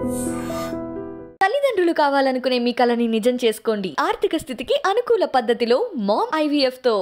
తల్లిదండ్రులు కావాలనుకునే మీ కలని నిజం చేసుకోండి ఆర్థిక స్థితికి అనుకూల పద్ధతిలో మామ్ ఐవీఎఫ్ తో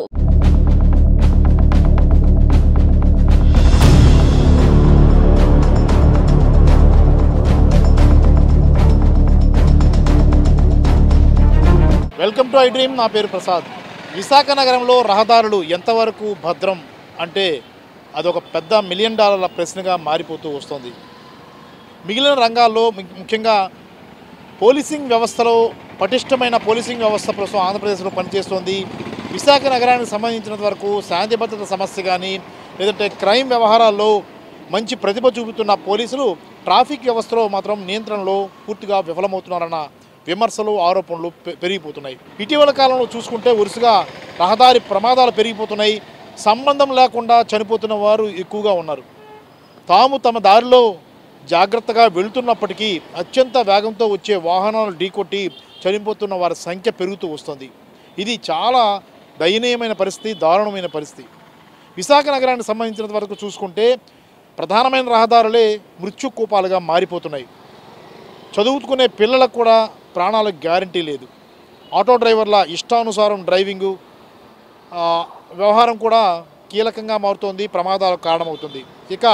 వెల్కమ్ టు ఐ డ్రీమ్ నా పేరు ప్రసాద్ విశాఖ నగరంలో రహదారులు ఎంతవరకు భద్రం అంటే అదొక పెద్ద మిలియన్ డాలర్ల ప్రశ్నగా మారిపోతూ వస్తుంది మిగిలిన రంగాల్లో ము- ముఖ్యంగా పోలీసింగ్ వ్యవస్థలో పటిష్టమైన పోలీసింగ్ వ్యవస్థ ప్రస్తుతం ఆంధ్రప్రదేశ్లో పనిచేస్తోంది విశాఖ నగరానికి సంబంధించినంత వరకు శాంతి భద్రత సమస్య కానీ లేదంటే క్రైమ్ వ్యవహారాల్లో మంచి ప్రతిభ చూపుతున్న పోలీసులు ట్రాఫిక్ వ్యవస్థలో మాత్రం నియంత్రణలో పూర్తిగా విఫలమవుతున్నారన్న విమర్శలు ఆరోపణలు పె- పెరిగిపోతున్నాయి ఇటీవల కాలంలో చూసుకుంటే వరుసగా రహదారి ప్రమాదాలు పెరిగిపోతున్నాయి సంబంధం లేకుండా చనిపోతున్న వారు ఎక్కువగా ఉన్నారు తాము తమ దారిలో జాగ్రత్తగా వెళుతున్నప్పటికీ అత్యంత వేగంతో వచ్చే వాహనాలు ఢీకొట్టి చనిపోతున్న వారి సంఖ్య పెరుగుతూ వస్తుంది ఇది చాలా దయనీయమైన పరిస్థితి దారుణమైన పరిస్థితి విశాఖ నగరానికి సంబంధించినంత వరకు చూసుకుంటే ప్రధానమైన రహదారులే మృత్యుకూపాలుగా మారిపోతున్నాయి చదువుకునే పిల్లలకు కూడా ప్రాణాలకు గ్యారంటీ లేదు ఆటో డ్రైవర్ల ఇష్టానుసారం డ్రైవింగు ఆ, వ్యవహారం కూడా కీలకంగా మారుతోంది ప్రమాదాలకు కారణమవుతుంది ఇక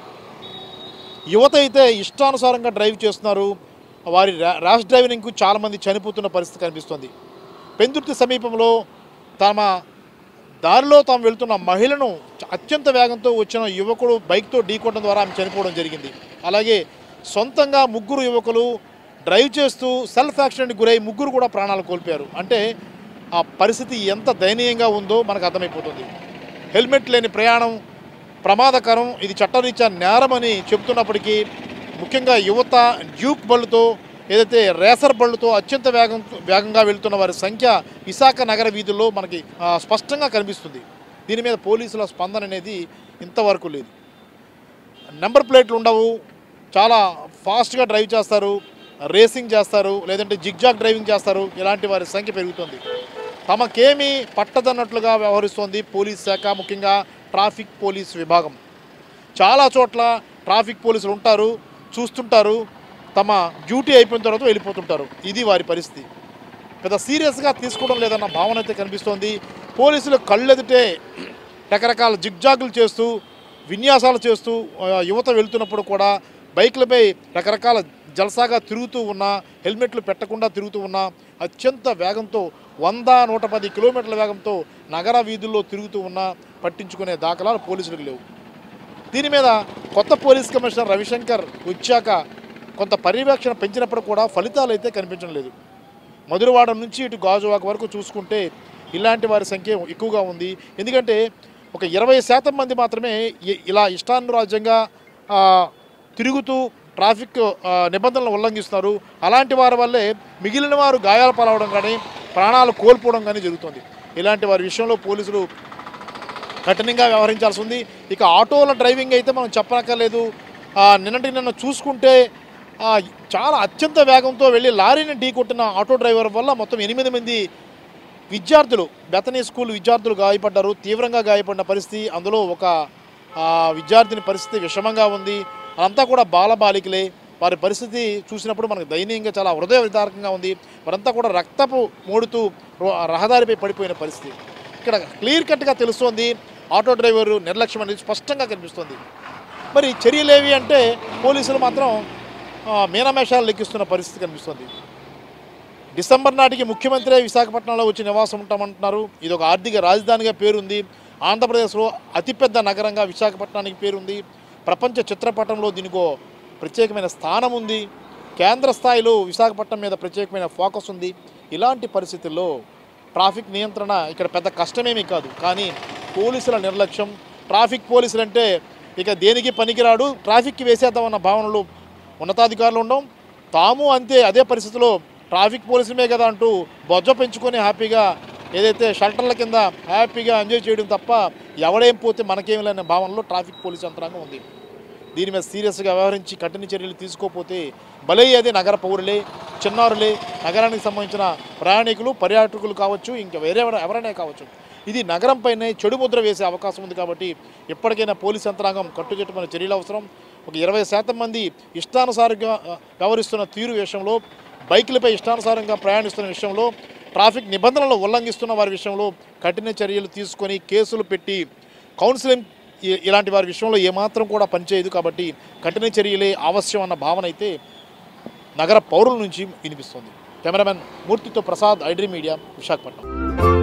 యువత అయితే ఇష్టానుసారంగా డ్రైవ్ చేస్తున్నారు వారి రా- ర్యాష్ డ్రైవింగ్కు చాలామంది చనిపోతున్న పరిస్థితి కనిపిస్తుంది పెందుర్తి సమీపంలో తమ దారిలో తాము వెళ్తున్న మహిళను చ- అత్యంత వేగంతో వచ్చిన యువకుడు బైక్తో ఢీకొట్టడం ద్వారా ఆమె చనిపోవడం జరిగింది అలాగే సొంతంగా ముగ్గురు యువకులు డ్రైవ్ చేస్తూ సెల్ఫ్ యాక్సిడెంట్కి గురై ముగ్గురు కూడా ప్రాణాలు కోల్పోయారు అంటే ఆ పరిస్థితి ఎంత దయనీయంగా ఉందో మనకు అర్థమైపోతుంది హెల్మెట్ లేని ప్రయాణం ప్రమాదకరం ఇది చట్టరీత్యా నేరమని చెబుతున్నప్పటికీ ముఖ్యంగా యువత డ్యూక్ బళ్ళతో ఏదైతే రేసర్ బళ్ళతో అత్యంత వేగం వేగంగా వెళ్తున్న వారి సంఖ్య విశాఖ నగర వీధుల్లో మనకి ఆ, స్పష్టంగా కనిపిస్తుంది దీని మీద పోలీసుల స్పందన అనేది ఇంతవరకు లేదు నెంబర్ ప్లేట్లు ఉండవు చాలా ఫాస్ట్గా డ్రైవ్ చేస్తారు రేసింగ్ చేస్తారు లేదంటే జిగ్జాగ్ డ్రైవింగ్ చేస్తారు ఇలాంటి వారి సంఖ్య పెరుగుతుంది తమకేమీ పట్టదన్నట్లుగా వ్యవహరిస్తోంది పోలీస్ శాఖ ముఖ్యంగా ట్రాఫిక్ పోలీస్ విభాగం చాలా చోట్ల ట్రాఫిక్ పోలీసులు ఉంటారు చూస్తుంటారు తమ డ్యూటీ అయిపోయిన తర్వాత వెళ్ళిపోతుంటారు ఇది వారి పరిస్థితి పెద్ద సీరియస్గా తీసుకోవడం లేదన్న భావన అయితే కనిపిస్తోంది పోలీసులు కళ్ళెదుటే రకరకాల జిగ్జాగులు చేస్తూ విన్యాసాలు చేస్తూ ఆ, యువత వెళ్తున్నప్పుడు కూడా బైక్లపై రకరకాల జల్సాగా తిరుగుతూ ఉన్నా హెల్మెట్లు పెట్టకుండా తిరుగుతూ ఉన్నా అత్యంత వేగంతో వంద నూట పది కిలోమీటర్ల వేగంతో నగర వీధుల్లో తిరుగుతూ ఉన్నా పట్టించుకునే దాఖలాలు పోలీసులకు లేవు దీని మీద కొత్త పోలీస్ కమిషనర్ రవిశంకర్ వచ్చాక కొంత పర్యవేక్షణ పెంచినప్పుడు కూడా ఫలితాలు అయితే కనిపించడం లేదు మధురవాడ నుంచి ఇటు గాజువాక వరకు చూసుకుంటే ఇలాంటి వారి సంఖ్య ఎక్కువగా ఉంది ఎందుకంటే ఒక ఇరవై శాతం మంది మాత్రమే ఇ- ఇలా ఇష్టానురాజ్యంగా ఆ, తిరుగుతూ ట్రాఫిక్ ఆ, నిబంధనలు ఉల్లంఘిస్తున్నారు అలాంటి వారి వల్లే మిగిలిన వారు గాయాల పాలవడం కానీ ప్రాణాలు కోల్పోవడం కానీ జరుగుతుంది ఇలాంటి వారి విషయంలో పోలీసులు కఠినంగా వ్యవహరించాల్సి ఉంది ఇక ఆటోల డ్రైవింగ్ అయితే మనం చెప్పనక్కర్లేదు ఆ, నిన్నటి నిన్న చూసుకుంటే ఆ, చాలా అత్యంత వేగంతో వెళ్ళి లారీని ఢీకొట్టిన ఆటో డ్రైవర్ వల్ల మొత్తం ఎనిమిది మంది విద్యార్థులు బెతనీ స్కూల్ విద్యార్థులు గాయపడ్డారు తీవ్రంగా గాయపడిన పరిస్థితి అందులో ఒక ఆ, విద్యార్థిని పరిస్థితి విషమంగా ఉంది అదంతా కూడా బాలబాలికలే వారి పరిస్థితి చూసినప్పుడు మనకు దయనీయంగా చాలా హృదయ విదారకంగా ఉంది వారంతా కూడా రక్తపు మూడుతూ రో- రహదారిపై పడిపోయిన పరిస్థితి ఇక్కడ క్లియర్ కట్గా తెలుస్తోంది ఆటో డ్రైవర్ నిర్లక్ష్యం అనేది స్పష్టంగా కనిపిస్తుంది మరి చర్యలేవి అంటే పోలీసులు మాత్రం ఆ, మీనమేషాలు లెక్కిస్తున్న పరిస్థితి కనిపిస్తుంది డిసెంబర్ నాటికి ముఖ్యమంత్రి విశాఖపట్నంలో వచ్చి నివాసం ఉంటామంటున్నారు ఇది ఒక ఆర్థిక రాజధానిగా పేరుంది ఆంధ్రప్రదేశ్లో అతిపెద్ద నగరంగా విశాఖపట్నానికి పేరుంది ప్రపంచ చిత్రపటంలో దీనికో ప్రత్యేకమైన స్థానం ఉంది కేంద్ర స్థాయిలో విశాఖపట్నం మీద ప్రత్యేకమైన ఫోకస్ ఉంది ఇలాంటి పరిస్థితుల్లో ట్రాఫిక్ నియంత్రణ ఇక్కడ పెద్ద కష్టమేమీ కాదు కానీ పోలీసుల నిర్లక్ష్యం ట్రాఫిక్ పోలీసులు అంటే ఇక దేనికి పనికిరాడు ట్రాఫిక్కి వేసేద్దామన్న భావనలో ఉన్నతాధికారులు ఉండడం తాము అంతే అదే పరిస్థితిలో ట్రాఫిక్ పోలీసులమే కదా అంటూ బొజ్జ పెంచుకొని హ్యాపీగా ఏదైతే షల్టర్ల కింద హ్యాపీగా ఎంజాయ్ చేయడం తప్ప ఎవడేం పోతే మనకేం లేని భావనలో ట్రాఫిక్ పోలీస్ యంత్రాంగం ఉంది దీని మీద సీరియస్గా వ్యవహరించి కఠిన చర్యలు తీసుకోకపోతే బలయ్యేది నగర పౌరులే చిన్నారులే నగరానికి సంబంధించిన ప్రయాణికులు పర్యాటకులు కావచ్చు ఇంకా వేరే ఎవర- ఎవరైనా కావచ్చు ఇది నగరంపైనే చెడు ముద్ర వేసే అవకాశం ఉంది కాబట్టి ఎప్పటికైనా పోలీస్ యంత్రాంగం కట్టుచెట్టుకునే చర్యలు అవసరం ఒక ఇరవై శాతం మంది ఇష్టానుసారంగా ఆ, వ్యవహరిస్తున్న తీరు విషయంలో బైకులపై ఇష్టానుసారంగా ప్రయాణిస్తున్న విషయంలో ట్రాఫిక్ నిబంధనలు ఉల్లంఘిస్తున్న వారి విషయంలో కఠిన చర్యలు తీసుకొని కేసులు పెట్టి కౌన్సిలింగ్ ఇ- ఇలాంటి వారి విషయంలో ఏమాత్రం కూడా పనిచేయదు కాబట్టి కఠిన చర్యలే ఆవశ్యం అన్న భావన అయితే నగర పౌరుల నుంచి వినిపిస్తుంది కెమెరామెన్ మూర్తితో ప్రసాద్ ఐడ్రీ మీడియా విశాఖపట్నం